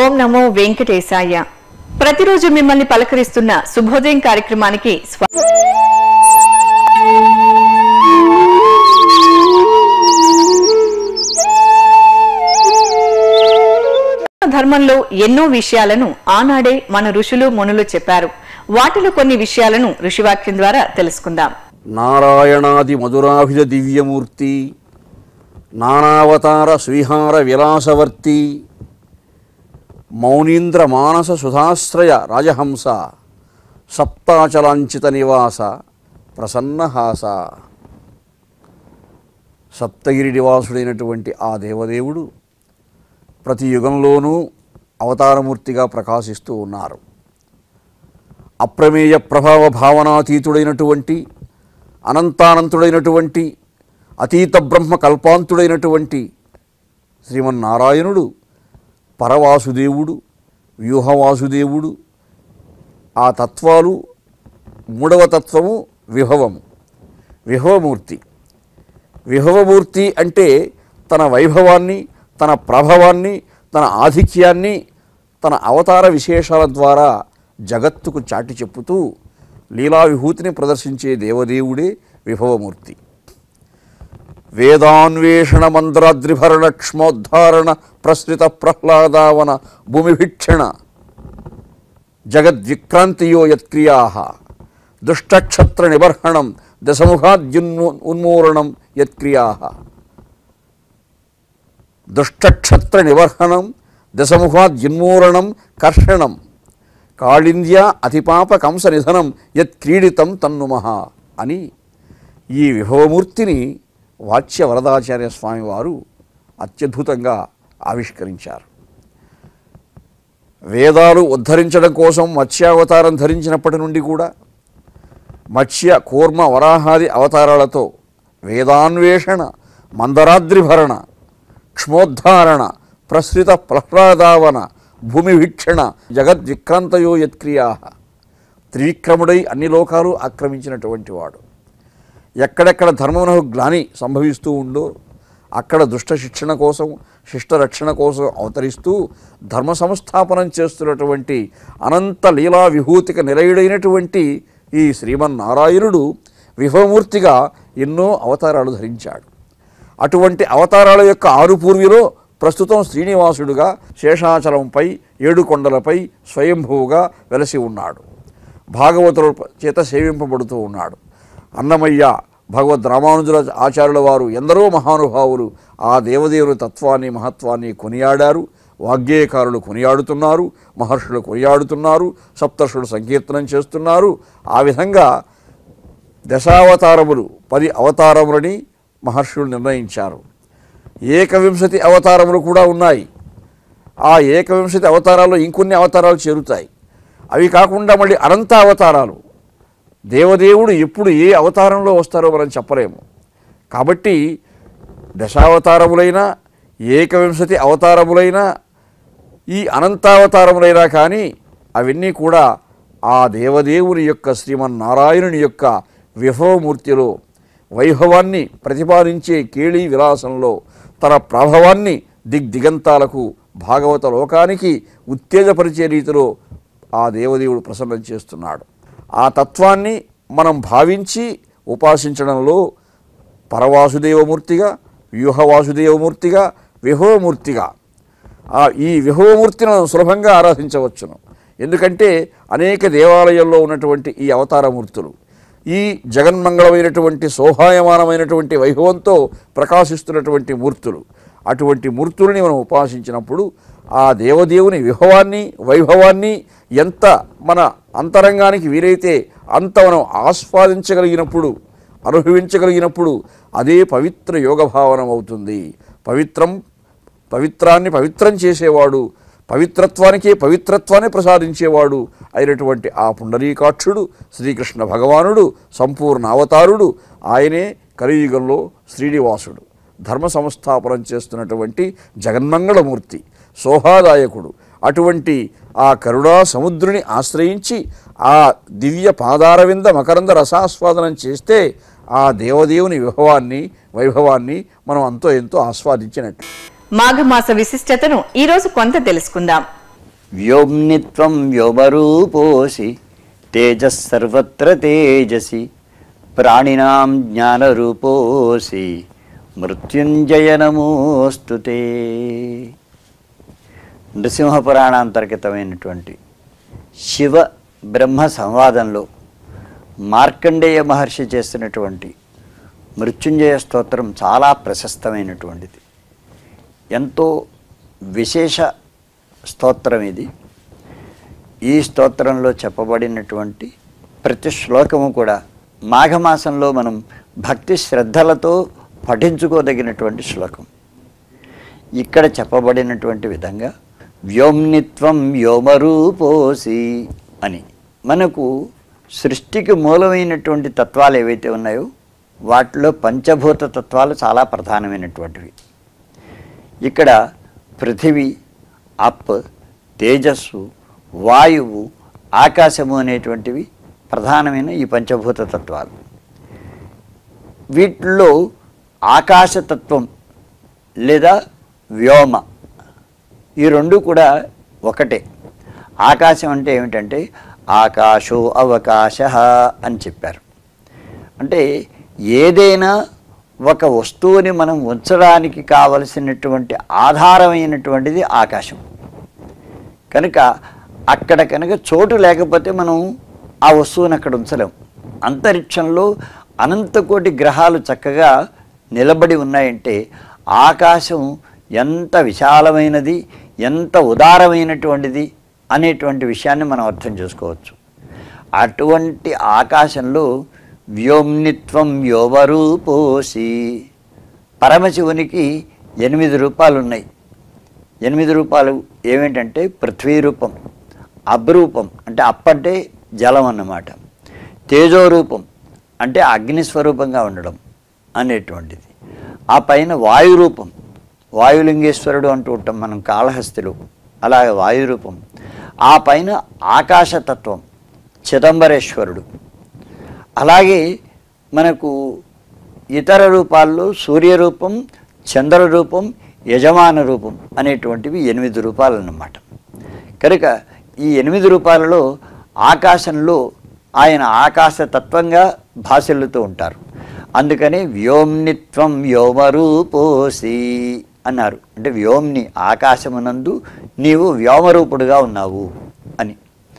ఓం నమో వెంకటేశాయ ప్రతిరోజు మిమ్మల్ని పలకరిస్తున్న శుభోదయం కార్యక్రమానికి స్వా ధర్మంలో ఎన్నో విషయాలను ఆనాడే మన ఋషులు మునులు చెప్పారు వాటిలో కొన్ని విషయాలను ఋషివాక్యం ద్వారా తెలుసుకుందాం నారాయణాది మధురాభిజ దివ్యమూర్తి నానావతార శ్రీహార విలాసవర్తి మౌనీంద్ర మానస సుధాశ్రయ రాజహంస సప్తాచలాంచిత నివాస ప్రసన్నహాస సప్తగిరి నివాసుడైనటువంటి ఆ దేవదేవుడు ప్రతి యుగంలోనూ అవతారమూర్తిగా ప్రకాశిస్తూ ఉన్నారు అప్రమేయ ప్రభావ భావనాతీతుడైనటువంటి అనంతానంతుడైనటువంటి అతీత బ్రహ్మ కల్పాంతుడైనటువంటి శ్రీమన్నారాయణుడు పరవాసుదేవుడు వ్యూహవాసుదేవుడు ఆ తత్వాలు మూడవ తత్వము విభవము విభవమూర్తి విభవమూర్తి అంటే తన వైభవాన్ని తన ప్రభావాన్ని తన ఆధిక్యాన్ని తన అవతార విశేషాల ద్వారా జగత్తుకు చాటి చెప్పుతూ లీలా విభూతిని ప్రదర్శించే దేవదేవుడే విభవమూర్తి వేదాన్వేషణ మంత్రాద్రిభరణ క్ష్మోద్ధారణ ప్రసృత ప్రహ్లాదావన భూమిభిక్షణ జగద్విక్రాంతియో యత్క్రియా దుష్టక్షత్ర నిబర్హణం దశముఖాద్యున్మూ ఉన్మూలనం యత్క్రియా దుష్టక్షత్ర నివర్హణం దశముఖాద్యున్మూలనం కర్షణం కాళింద్య అతిపాప కంస నిధనం యత్ క్రీడితం తన్నుమః అని ఈ విభవమూర్తిని వాచ్య వరదాచార్య స్వామి వారు అత్యద్భుతంగా ఆవిష్కరించారు వేదాలు ఉద్ధరించడం కోసం మత్స్యావతారం ధరించినప్పటి నుండి కూడా మత్స్య కూర్మ వరాహాది అవతారాలతో వేదాన్వేషణ మందరాద్రిభరణ క్ష్మోద్ధారణ ప్రసృత ప్రహ్లాదావన భూమి వీక్షణ జగద్విక్రాంతయో యత్క్రియా త్రివిక్రముడై అన్ని లోకాలు ఆక్రమించినటువంటి వాడు ఎక్కడెక్కడ ధర్మమునకు గ్లాని సంభవిస్తూ ఉందో అక్కడ దుష్ట శిక్షణ కోసం శిష్ట రక్షణ కోసం అవతరిస్తూ ధర్మ సంస్థాపనం చేస్తున్నటువంటి అనంత లీలా విభూతిక నిలయుడైనటువంటి ఈ శ్రీమన్నారాయణుడు విభవమూర్తిగా ఎన్నో అవతారాలు ధరించాడు అటువంటి అవతారాల యొక్క ఆరు పూర్విలో ప్రస్తుతం శ్రీనివాసుడుగా శేషాచలంపై ఏడు కొండలపై స్వయంభువుగా వెలసి ఉన్నాడు భాగవతుల చేత సేవింపబడుతూ ఉన్నాడు అన్నమయ్య భగవద్ రామానుజుల ఆచార్యుల వారు ఎందరో మహానుభావులు ఆ దేవదేవుని తత్వాన్ని మహత్వాన్ని కొనియాడారు వాగ్గేయకారులు కొనియాడుతున్నారు మహర్షులు కొనియాడుతున్నారు సప్తర్షులు సంకీర్తనం చేస్తున్నారు ఆ విధంగా దశావతారములు పది అవతారములని మహర్షులు నిర్ణయించారు ఏకవింశతి అవతారములు కూడా ఉన్నాయి ఆ ఏకవింశతి అవతారాల్లో ఇంకొన్ని అవతారాలు చేరుతాయి అవి కాకుండా మళ్ళీ అనంత అవతారాలు దేవదేవుడు ఎప్పుడు ఏ అవతారంలో వస్తారో మనం చెప్పలేము కాబట్టి దశావతారములైనా ఏకవింశతి అవతారములైనా ఈ అనంతావతారములైనా కానీ అవన్నీ కూడా ఆ దేవదేవుని యొక్క శ్రీమన్నారాయణుని యొక్క విభవమూర్తిలో వైభవాన్ని ప్రతిపాదించే కేళీ విలాసంలో తన ప్రభావాన్ని దిగ్దిగంతాలకు భాగవత లోకానికి ఉత్తేజపరిచే రీతిలో ఆ దేవదేవుడు ప్రసన్నం చేస్తున్నాడు ఆ తత్వాన్ని మనం భావించి ఉపాసించడంలో పరవాసుదేవమూర్తిగా వ్యూహవాసుదేవమూర్తిగా విభవమూర్తిగా ఆ ఈ విభవమూర్తిని మనం సులభంగా ఆరాధించవచ్చును ఎందుకంటే అనేక దేవాలయాల్లో ఉన్నటువంటి ఈ అవతారమూర్తులు ఈ జగన్మంగళమైనటువంటి శోభాయమానమైనటువంటి వైభవంతో ప్రకాశిస్తున్నటువంటి మూర్తులు అటువంటి మూర్తుల్ని మనం ఉపాసించినప్పుడు ఆ దేవదేవుని విభవాన్ని వైభవాన్ని ఎంత మన అంతరంగానికి వీలైతే అంత మనం ఆస్వాదించగలిగినప్పుడు అనుభవించగలిగినప్పుడు అదే పవిత్ర యోగ భావనం అవుతుంది పవిత్రం పవిత్రాన్ని పవిత్రం చేసేవాడు పవిత్రత్వానికే పవిత్రత్వాన్ని ప్రసాదించేవాడు అయినటువంటి ఆ పుండరీకాక్షుడు శ్రీకృష్ణ భగవానుడు సంపూర్ణ అవతారుడు ఆయనే కలియుగంలో శ్రీనివాసుడు ధర్మ సంస్థాపనం చేస్తున్నటువంటి జగన్మంగళమూర్తి శోభాదాయకుడు అటువంటి ఆ కరుణా సముద్రుని ఆశ్రయించి ఆ దివ్య పాదారవింద మకరంద రసాస్వాదనం చేస్తే ఆ దేవదేవుని విభవాన్ని వైభవాన్ని మనం అంతో ఎంతో ఆస్వాదించినట్టు మాఘమాస విశిష్టతను ఈ రోజు కొంత తెలుసుకుందాం వ్యోమ్నిత్వం వ్యోమరూపోసి తేజస్సర్వత్ర తేజసి ప్రాణినాం జ్ఞానరూపోసి మృత్యుంజయ నమోస్తుతే నృసింహ పురాణాంతర్గతమైనటువంటి శివ బ్రహ్మ సంవాదంలో మార్కండేయ మహర్షి చేస్తున్నటువంటి మృత్యుంజయ స్తోత్రం చాలా ప్రశస్తమైనటువంటిది ఎంతో విశేష స్తోత్రం ఇది ఈ స్తోత్రంలో చెప్పబడినటువంటి ప్రతి శ్లోకము కూడా మాఘమాసంలో మనం భక్తి శ్రద్ధలతో పఠించుకోదగినటువంటి శ్లోకం ఇక్కడ చెప్పబడినటువంటి విధంగా వ్యోమ్నిత్వం వ్యోమరూపోసి అని మనకు సృష్టికి మూలమైనటువంటి తత్వాలు ఏవైతే ఉన్నాయో వాటిలో పంచభూత తత్వాలు చాలా ప్రధానమైనటువంటివి ఇక్కడ పృథివీ అప్ తేజస్సు వాయువు ఆకాశము అనేటువంటివి ప్రధానమైన ఈ పంచభూత తత్వాలు వీటిల్లో ఆకాశతత్వం లేదా వ్యోమ ఈ రెండు కూడా ఒకటే ఆకాశం అంటే ఏమిటంటే ఆకాశో అవకాశ అని చెప్పారు అంటే ఏదైనా ఒక వస్తువుని మనం ఉంచడానికి కావలసినటువంటి ఆధారమైనటువంటిది ఆకాశం కనుక అక్కడ కనుక చోటు లేకపోతే మనం ఆ వస్తువుని అక్కడ ఉంచలేం అంతరిక్షంలో అనంతకోటి గ్రహాలు చక్కగా నిలబడి ఉన్నాయంటే ఆకాశం ఎంత విశాలమైనది ఎంత ఉదారమైనటువంటిది అనేటువంటి విషయాన్ని మనం అర్థం చేసుకోవచ్చు అటువంటి ఆకాశంలో వ్యోమ్నిత్వం వ్యోమరూపోసి పరమశివునికి ఎనిమిది రూపాలు ఉన్నాయి ఎనిమిది రూపాలు ఏమిటంటే పృథ్వీ రూపం అబ్రూపం అంటే అప్పంటే జలం అన్నమాట తేజో రూపం అంటే అగ్ని స్వరూపంగా ఉండడం అనేటువంటిది ఆ పైన వాయు రూపం వాయులింగేశ్వరుడు అంటూ ఉంటాం మనం కాళహస్తిలో అలాగే వాయు రూపం ఆ పైన ఆకాశతత్వం చిదంబరేశ్వరుడు అలాగే మనకు ఇతర రూపాల్లో సూర్యరూపం చంద్ర రూపం యజమాన రూపం అనేటువంటివి ఎనిమిది రూపాలు అన్నమాట కనుక ఈ ఎనిమిది రూపాలలో ఆకాశంలో ఆయన ఆకాశతత్వంగా భాషలుతూ ఉంటారు అందుకని వ్యోమ్నిత్వం వ్యోమరూపోసి అన్నారు అంటే వ్యోమ్ని ఆకాశమునందు నీవు వ్యోమరూపుడుగా ఉన్నావు అని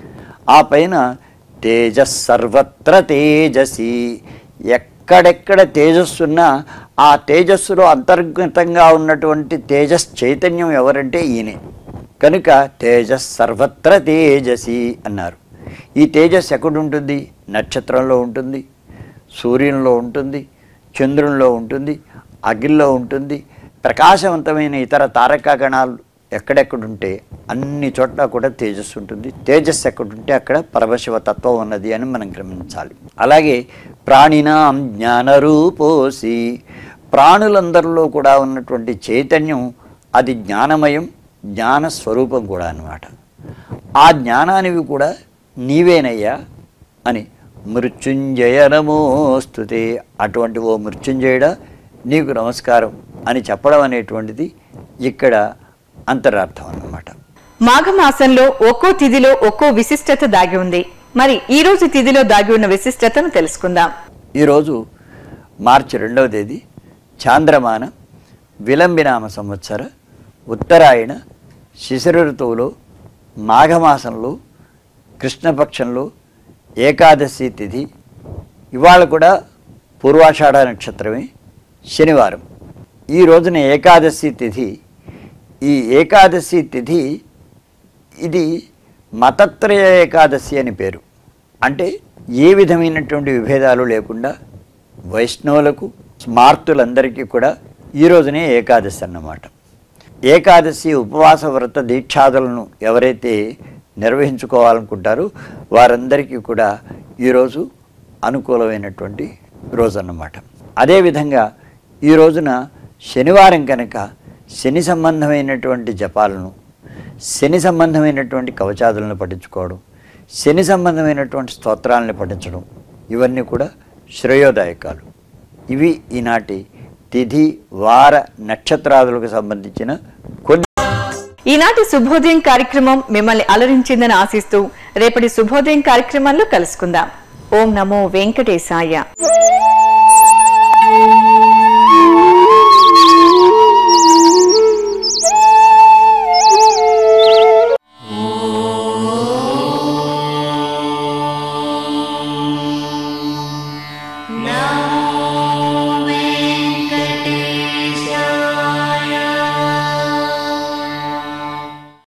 ఆ పైన తేజస్ సర్వత్ర తేజసి ఎక్కడెక్కడ తేజస్సున్నా ఆ తేజస్సులో అంతర్గతంగా ఉన్నటువంటి తేజస్ చైతన్యం ఎవరంటే ఈయనే కనుక తేజస్ సర్వత్ర తేజసి అన్నారు ఈ తేజస్ ఎక్కడుంటుంది నక్షత్రంలో ఉంటుంది సూర్యునిలో ఉంటుంది చంద్రునిలో ఉంటుంది అగ్నిలో ఉంటుంది ప్రకాశవంతమైన ఇతర తారకా గణాలు ఎక్కడెక్కడుంటే అన్ని చోట్ల కూడా తేజస్సు ఉంటుంది తేజస్సు ఎక్కడుంటే అక్కడ పరమశివ తత్వం ఉన్నది అని మనం గమనించాలి అలాగే ప్రాణినాం జ్ఞానరూపోసి ప్రాణులందరిలో కూడా ఉన్నటువంటి చైతన్యం అది జ్ఞానమయం జ్ఞాన స్వరూపం కూడా అన్నమాట ఆ జ్ఞానానివి కూడా నీవేనయ్యా అని మృత్యుంజయ నమోస్తుతే అటువంటి ఓ మృత్యుంజయుడా నీకు నమస్కారం అని చెప్పడం అనేటువంటిది ఇక్కడ అంతరార్థం అన్నమాట మాఘమాసంలో ఒక్కో తిథిలో ఒక్కో విశిష్టత దాగి ఉంది మరి ఈ రోజు తిథిలో దాగి ఉన్న విశిష్టతను తెలుసుకుందాం ఈరోజు మార్చి రెండవ తేదీ చాంద్రమాన విలంబినామ సంవత్సర ఉత్తరాయణ శిశిర ఋతువులో మాఘమాసంలో కృష్ణపక్షంలో ఏకాదశి తిథి ఇవాళ కూడా పూర్వాషాఢ నక్షత్రమే శనివారం ఈ రోజున ఏకాదశి తిథి ఈ ఏకాదశి తిథి ఇది మతత్రయ ఏకాదశి అని పేరు అంటే ఏ విధమైనటువంటి విభేదాలు లేకుండా వైష్ణవులకు స్మార్తులందరికీ కూడా ఈ రోజునే ఏకాదశి అన్నమాట ఏకాదశి ఉపవాస వ్రత దీక్షాదులను ఎవరైతే నిర్వహించుకోవాలనుకుంటారో వారందరికీ కూడా ఈరోజు అనుకూలమైనటువంటి రోజు అన్నమాట అదేవిధంగా ఈ రోజున శనివారం కనుక శని సంబంధమైనటువంటి జపాలను శని సంబంధమైనటువంటి కవచాదులను పఠించుకోవడం శని సంబంధమైనటువంటి స్తోత్రాలను పఠించడం ఇవన్నీ కూడా శ్రేయోదాయకాలు ఇవి ఈనాటి తిథి వార నక్షత్రాదులకు సంబంధించిన కొన్ని ఈనాటి శుభోదయం కార్యక్రమం మిమ్మల్ని అలరించిందని ఆశిస్తూ రేపటి శుభోదయం కార్యక్రమంలో కలుసుకుందాం ఓం నమో వెంకటేశాయ